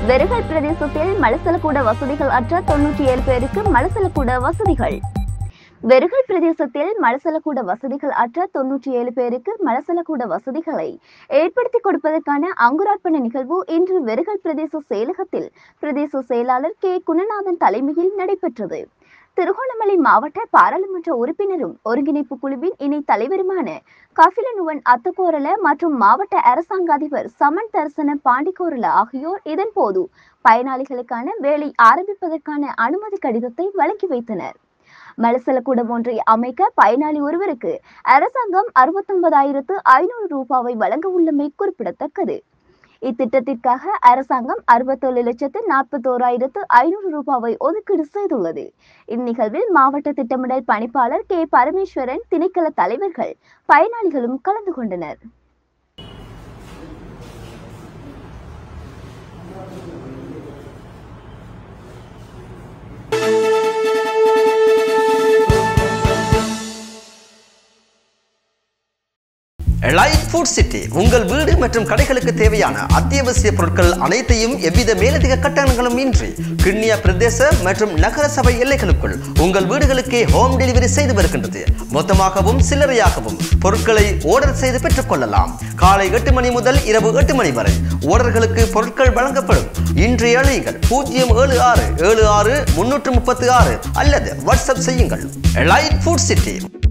வெறுகல் பிரதேசத்தில் மலசலக்கூட வசதிகள் அற்ற தொன்னூற்றி ஏழு பேருக்கு மலசலக்கூட வசதிகள் வெறுகல் பிரதேசத்தில் மலசலக்கூட வசதிகள் அற்ற தொன்னூற்றி ஏழு பேருக்கு மலசலக்கூட வசதிகளை ஏற்படுத்தி கொடுப்பதற்கான அங்குரார்ப்பண நிகழ்வு இன்று வெறுகல் பிரதேச செயலகத்தில் பிரதேச செயலாளர் கே குணநாதன் தலைமையில் நடைபெற்றது திருகோணமலை மாவட்ட பாராளுமன்ற உறுப்பினரும் ஒருங்கிணைப்பு குழுவின் இணை தலைவருமான கபிலனுவன் அத்தகோரல மற்றும் மாவட்ட அரசாங்க அதிபர் சமன் தர்சன பாண்டிகோரல ஆகியோர் இதன் போது பயனாளிகளுக்கான வேலை ஆரம்பிப்பதற்கான அனுமதி கடிதத்தை வழங்கி வைத்தனர் மலசலக்கூடம் ஒன்றை அமைக்க பயனாளி ஒருவருக்கு அரசாங்கம் அறுபத்தொன்பதாயிரத்து ஐநூறு ரூபாவை வழங்க உள்ளமை குறிப்பிடத்தக்கது இத்திட்டத்திற்காக அரசாங்கம் அறுபத்தேழு லட்சத்து நாற்பத்தோராயிரத்து ஐநூறு ரூபாவை ஒதுக்கீடு செய்துள்ளது இந்நிகழ்வில் மாவட்ட திட்டமிடல் பணிப்பாளர் கே பரமேஸ்வரன் திணைக்கள தலைவர்கள் பயனாளிகளும் கலந்து கொண்டனர் லைட் ஃபுட் சிட்டி உங்கள் வீடு மற்றும் கடைகளுக்கு தேவையான அத்தியாவசிய பொருட்கள் அனைத்தையும் எவ்வித மேலதிக கட்டணங்களும் இன்றி கிண்ணியா பிரதேச மற்றும் நகர சபை எல்லைகளுக்குள் உங்கள் வீடுகளுக்கே ஹோம் டெலிவரி செய்து வருகின்றது மொத்தமாகவும் சில்லறையாகவும் பொருட்களை ஆர்டர் செய்து பெற்றுக்கொள்ளலாம் காலை எட்டு மணி முதல் இரவு எட்டு மணி வரை ஓர்டர்களுக்கு பொருட்கள் வழங்கப்படும் இன்றைய அழையுங்கள் பூஜ்ஜியம் ஏழு ஆறு ஏழு ஆறு முன்னூற்று முப்பத்து ஆறு அல்லது வாட்ஸ்அப் செய்யுங்கள் லைட் ஃபுட் சிட்டி